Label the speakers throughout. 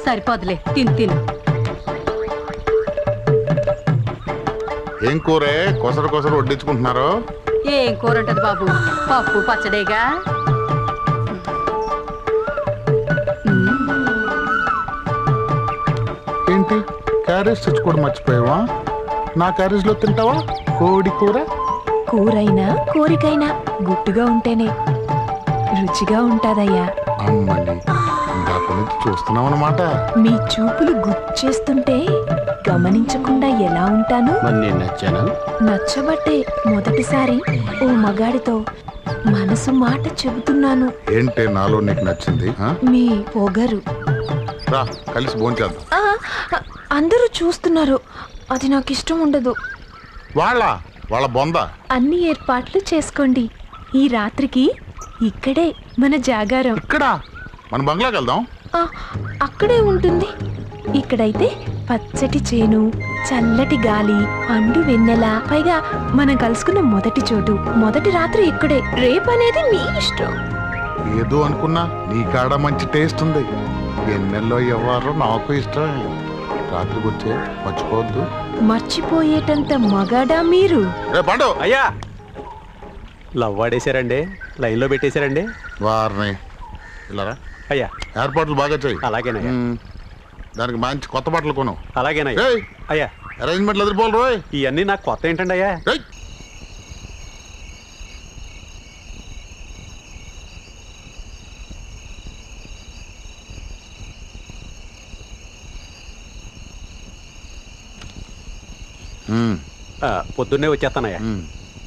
Speaker 1: సరిపోదులే తిను తిను
Speaker 2: ఏం కూరే కొసరు కొసరు వడ్డించుకుంటున్నారు
Speaker 1: ఏం కూర ఉంటది బాబు పప్పు పచ్చడేగా
Speaker 2: ఏంటి క్యారేజ్ తెచ్చుకోవడం మర్చిపోయావా నా క్యారేజ్ లో తింటావా కోడి కూర
Speaker 3: కూరైనా కోరికైనా గుట్టుగా ఉంటేనే రుచిగా ఉంటాదయ్యా
Speaker 2: అమ్మని ఇందాక నుంచి చూస్తున్నాం అనమాట
Speaker 3: మీ చూపులు గుచ్చేస్తుంటే గమనించకుండా ఎలా ఉంటాను
Speaker 4: మరి నేను నచ్చానా
Speaker 3: నచ్చబట్టే మొదటిసారి ఓ మగాడితో మనసు మాట చెబుతున్నాను
Speaker 2: ఏంటి నాలో నీకు నచ్చింది ఆ?
Speaker 3: మీ పొగరు
Speaker 2: రా కలిసి భోంచేద్దాం
Speaker 3: ఆ, ఆ, అందరూ చూస్తున్నారు అది నాకు ఇష్టం ఉండదు
Speaker 2: వాళ్ళ వాళ్ళ బొంద
Speaker 3: అన్ని ఏర్పాట్లు చేసుకోండి ఈ రాత్రికి ఇక్కడే మన జాగారం
Speaker 2: ఇక్కడ మన బంగ్లాకి వెళ్దాం
Speaker 3: ఆ, అక్కడే ఉంటుంది ఇక్కడైతే పచ్చటి చేను చల్లటి గాలి అండు వెన్నెల పైగా మనం కలుసుకున్న మొదటి చోటు మొదటి రాత్రి ఇక్కడే రేపనేది మీ ఇష్టం
Speaker 2: ఏదో అనుకున్నా నీ కాడ మంచి టేస్ట్ ఉంది ఎన్నెల్లో ఎవరు నాకు ఇష్టమే రాత్రికి వచ్చే మర్చిపోవద్దు
Speaker 3: మర్చిపోయేటంత మగాడా మీరు
Speaker 2: రే పండు
Speaker 4: అయ్యా లవ్ వాడేశారండి లైన్లో పెట్టేశారండి
Speaker 2: వారిని ఇలారా
Speaker 4: అయ్యా
Speaker 2: ఏర్పాట్లు బాగా చేయి
Speaker 4: అలాగేనయ్యా
Speaker 2: ఉమ్. దానికి మంచి కొత్త బట్టలు కొను
Speaker 4: అలాగేనయ్యా
Speaker 2: ఏయ్
Speaker 4: అయ్యా
Speaker 2: అరేంజ్మెంట్లు ఎదిరిపోవాలి రోయ్
Speaker 4: ఇవన్నీ నాకు కొత్త ఏంటండి అయ్యా
Speaker 2: ఏయ్ ఉమ్,
Speaker 4: ఆ, పొద్దున్నే వచ్చేస్తానయ్యా
Speaker 2: ఉమ్.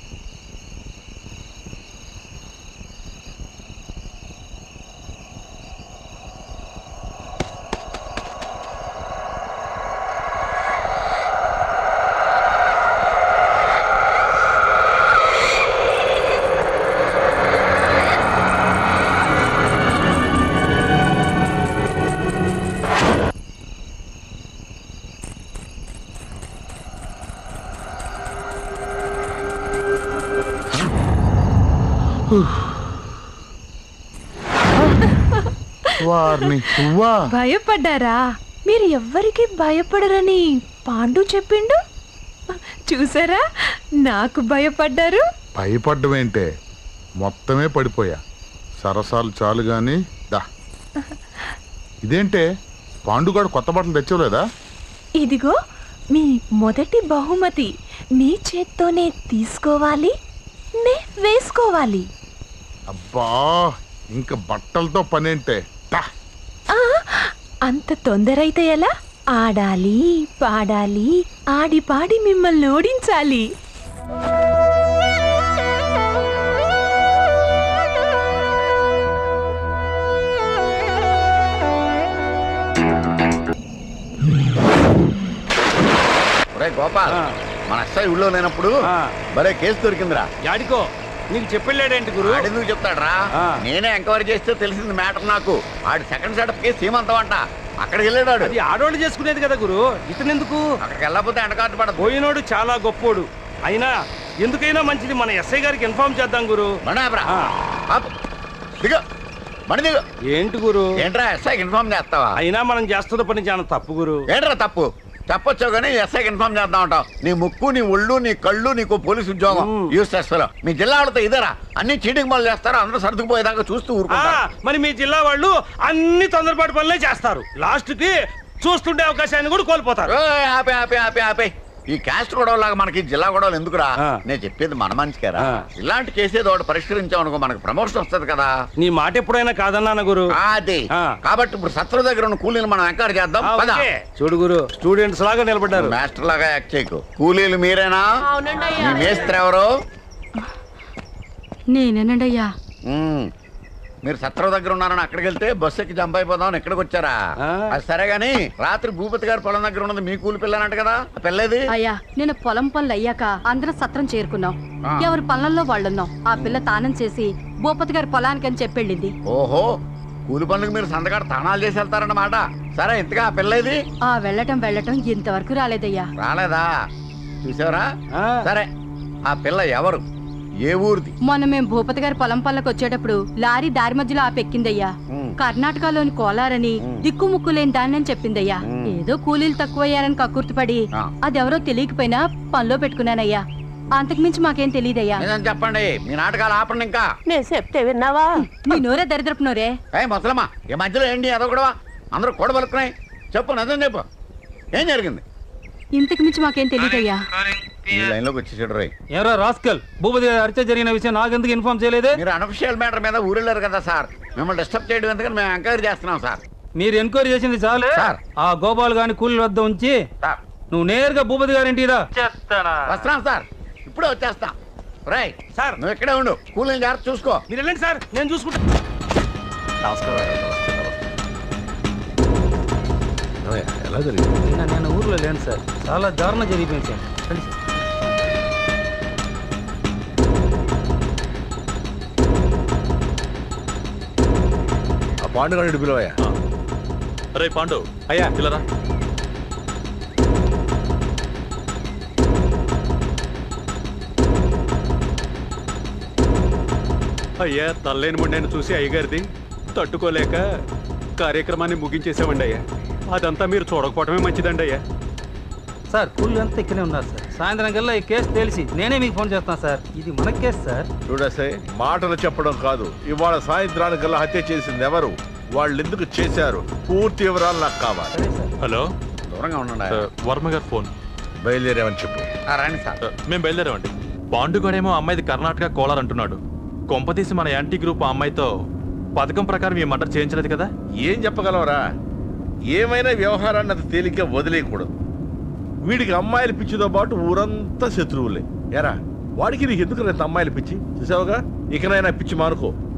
Speaker 2: వారిని వా
Speaker 3: భయపడ్డారా మీరు ఎవ్వరికి భయపడరని పాండు చెప్పిండు చూసారా నాకు భయపడ్డారు
Speaker 2: భయపడ్డం ఏంటే మొత్తమే పడిపోయా సరసాలు చాలు గాని దా ఇదేంటే పాండుగాడు కొత్త బట్టలు తెచ్చలేదా
Speaker 3: ఇదిగో మీ మొదటి బహుమతి నీ చేత్తోనే తీసుకోవాలి నే వేసుకోవాలి
Speaker 2: అబ్బా ఇంకా బట్టలతో పనేంటే దా
Speaker 3: ఆ, అంత తొందర అయితే ఎలా ఆడాలి పాడాలి ఆడి పాడి మిమ్మల్ని ఓడించాలి
Speaker 5: ఒరే గోపాల్ మన అస్సాయి ఊళ్ళో లేనప్పుడు భలే కేసు దొరికిందిరా
Speaker 6: యాడికో నీకు చెప్పెళ్ళాడేంటి గురు
Speaker 5: ఆడెందుకు చెప్తాడ్రా
Speaker 6: ఆ.
Speaker 5: నేనే ఎంక్వైరీ చేస్తే తెలిసింది మ్యాటర్ నాకు ఆడి సెకండ్ సెటప్ కేసు సీమంతం అంట అక్కడికి వెళ్ళాడు
Speaker 6: అది ఆడోళ్ళు చేసుకునేది కదా గురు ఇతనెందుకు
Speaker 5: అక్కడికి వెళ్ళకపోతే ఎండకాటు పడదు
Speaker 6: పోయినోడు చాలా గొప్పోడు అయినా ఎందుకైనా మంచిది మన ఎస్ఐ గారికి ఇన్ఫార్మ్ చేద్దాం గురు
Speaker 5: బండాబ్రా
Speaker 6: ఆ.
Speaker 5: ఆపు. దిగు బండి దిగు
Speaker 6: ఏంటి గురు
Speaker 5: ఏంట్రా ఎస్ఐకి ఇన్ఫార్మ్ చేస్తావా
Speaker 6: అయినా మనం చేస్తున్న పని చాలా తప్పు గురు
Speaker 5: ఏంట్రా తప్పు చెప్పొచ్చు కానీ ఎస్ఐకి ఇన్ఫార్మ్ చేద్దాం అంటావు నీ ముక్కు నీ ఒళ్ళు నీ కళ్ళు నీకు పోలీసు ఉద్యోగం
Speaker 6: మ్మ్.
Speaker 5: యూస్ చేస్తారు మీ జిల్లా వాళ్ళతో ఇదేరా అన్ని చీటింగ్ పనులు చేస్తారు అందరూ సర్దుకుపోయేదాకా చూస్తూ
Speaker 6: ఆ,
Speaker 5: ఊరుకుంటారు
Speaker 6: మరి మీ జిల్లా వాళ్ళు అన్ని తొందరపాటు పనులే చేస్తారు లాస్ట్ కి చూస్తుండే అవకాశాన్ని కూడా కోల్పోతారు
Speaker 5: ఓయ్, ఆపే ఆపే ఆపే ఆపే ఈ క్యాస్ట్ గొడవలాగా మనకి జిల్లా గొడవలు ఎందుకురా
Speaker 6: ఆ.
Speaker 5: నేను చెప్పేది మన మంచికేరా
Speaker 6: ఆ.
Speaker 5: ఇలాంటి కేసేది ఒకటి పరిష్కరించామనుకో మనకు ప్రమోషన్ వస్తుంది కదా
Speaker 6: నీ మాట ఎప్పుడైనా కాదన్నానా గురు
Speaker 5: అది
Speaker 6: ఆ.
Speaker 5: కాబట్టి ఇప్పుడు సత్ర దగ్గర ఉన్న కూలీలు మనం ఎంకరేజ్ చేద్దాం
Speaker 6: ఆ,
Speaker 5: పద
Speaker 6: ఓకే. చూడు గురు స్టూడెంట్స్ లాగా నిలబడ్డారు
Speaker 5: మాస్టర్ లాగా యాక్ట్ చేయకు కూలీలు మీరేనా మీ మేస్త్రి ఎవరు
Speaker 1: నేనేనండి అయ్యా
Speaker 5: మ్మ్. మీరు సత్రం దగ్గర ఉన్నారని అక్కడికి వెళ్తే బస్సు ఎక్కి జంప్ అయిపోదాం ఇక్కడికి వచ్చారా
Speaker 6: ఆ.
Speaker 5: అది సరే గాని రాత్రి భూపతి గారి పొలం దగ్గర ఉన్నది మీ కూలి పిల్లనంట కదా ఆ పిల్లేది
Speaker 1: అయ్యా నేను పొలం పనులు అయ్యాక అందరం సత్రం చేరుకున్నాం
Speaker 5: ఆ.
Speaker 1: ఎవరి పనులలో వాళ్ళున్నాం ఆ పిల్ల తానం చేసి భూపతి గారి పొలానికి అని చెప్పెళ్ళింది
Speaker 5: ఓహో కూలి పనులకు మీరు సంతకాడ తాణాలు చేసి వెళ్తారన్నమాట సరే ఇంతగా ఆ పిల్లేది
Speaker 1: ఆ వెళ్ళటం వెళ్ళటం ఇంతవరకు రాలేదయ్యా
Speaker 5: రాలేదా చూసావరా
Speaker 6: ఆ.
Speaker 5: సరే ఆ పిల్ల ఎవరు ఏ ఊరిది
Speaker 1: మొన్న మేము భూపతి గారి పొలం పనులకు వచ్చేటప్పుడు లారీ దారి మధ్యలో ఆపెక్కిందయ్యా
Speaker 5: ఉమ్.
Speaker 1: కర్ణాటకలోని కోలారని దిక్కు ముక్కు లేని దాన్ని అని చెప్పిందయ్యా ఏదో కూలీలు తక్కువయ్యారని కక్కుర్తిపడి
Speaker 5: ఆ.
Speaker 1: అదెవరో తెలియకపోయినా పనిలో పెట్టుకున్నానయ్యా అంతకుమించి మాకేం తెలియదయ్యా
Speaker 5: ఏదని చెప్పండి మీ నాటకాలు ఆపండి ఇంకా
Speaker 7: నేను చెప్తే విన్నావా
Speaker 1: నీ నోరే దరిద్రపు నోరే
Speaker 5: ఏ ముసలమ్మా ఈ మధ్యలో ఏంటి అదో కూడా అందరూ కూడబలుకున్నాయి చెప్పు నిజం చెప్పు ఏం జరిగింది
Speaker 1: ఇంతకు మించి మాకేం తెలియదయ్యా
Speaker 5: ఈ లైన్లోకి వచ్చేసాడు రై
Speaker 8: ఏరా రాస్కల్ భూపతి గారి హత్య జరిగిన విషయం నాకెందుకు ఇన్ఫార్మ్ చేయలేదే
Speaker 5: మీరు అనఫిషియల్ మ్యాటర్ మీద ఊరెళ్ళారు కదా సార్ మిమ్మల్ని డిస్టర్బ్ చేయడం ఎందుకని మేము ఎంక్వైరీ చేస్తున్నాం సార్
Speaker 8: మీరు ఎంక్వైరీ చేసింది చాలే
Speaker 5: సార్.
Speaker 8: ఆ గోపాల్ గాని కూలీల వద్ద ఉంచి
Speaker 5: సార్
Speaker 8: నువ్వు నేరుగా భూపతి గారింటికి రా
Speaker 5: వస్తున్నాం సార్ ఇప్పుడే వచ్చేస్తాం రై
Speaker 6: సార్
Speaker 5: నువ్వు ఇక్కడే ఉండు కూలీని జాగ్రత్త చూసుకో
Speaker 6: మీరు వెళ్ళండి సార్ నేను చూసుకుంటా
Speaker 2: ఎలా జరిగింది
Speaker 8: నిన్న నేను ఊర్లో లేను సార్ చాలా దారుణం జరిగిపోయింది సార్ రండి సార్.
Speaker 2: ఆ పాండుగాడి పిలవయ్యా
Speaker 9: అరే పాండు
Speaker 4: అయ్యా
Speaker 9: పిల్లరా
Speaker 4: అయ్యా తల్లేని ముండని చూసి అయ్యగారిది తట్టుకోలేక కార్యక్రమాన్ని ముగించేసామండి అయ్యా అదంతా మీరు చూడకపోవటమే మంచిదండి అయ్యా
Speaker 8: సార్ కూలీలు అంతా ఇక్కడే ఉన్నారు సార్ సాయంత్రం కల్లా ఈ కేసు తెలిసి నేనే మీకు ఫోన్ చేస్తాను సార్ ఇది మన కేసు సార్
Speaker 10: చూడసే మాటలు చెప్పడం కాదు ఇవాళ సాయంత్రానికల్లా హత్య చేసింది ఎవరు వాళ్ళు ఎందుకు చేశారు పూర్తి వివరాలు నాకు కావాలి
Speaker 8: సరే సార్
Speaker 9: హలో
Speaker 5: దూరంగా ఉండండి
Speaker 9: ఆ, వర్మ గారు ఫోన్
Speaker 10: బయలుదేరామని చెప్పు
Speaker 5: ఆ, రండి సార్
Speaker 9: ఆ, మేము బయలుదేరామండి పాండుగాడేమో అమ్మాయిది కర్ణాటక కోలార్ అంటున్నాడు కొంపతీసి మన యాంటీ గ్రూప్ ఆ అమ్మాయితో పథకం ప్రకారం ఈ మర్డర్ చేయించలేదు కదా
Speaker 10: ఏం చెప్పగలవరా ఏమైనా వ్యవహారాన్ని అంత తేలిగ్గా వదిలేయకూడదు వీడికి అమ్మాయిల పిచ్చితో పాటు ఊరంతా శత్రువులే ఎరా వాడికి నీకు ఎందుకు ఇంత అమ్మాయిల పిచ్చి చూసావుగా ఇకనైనా పిచ్చి మానుకో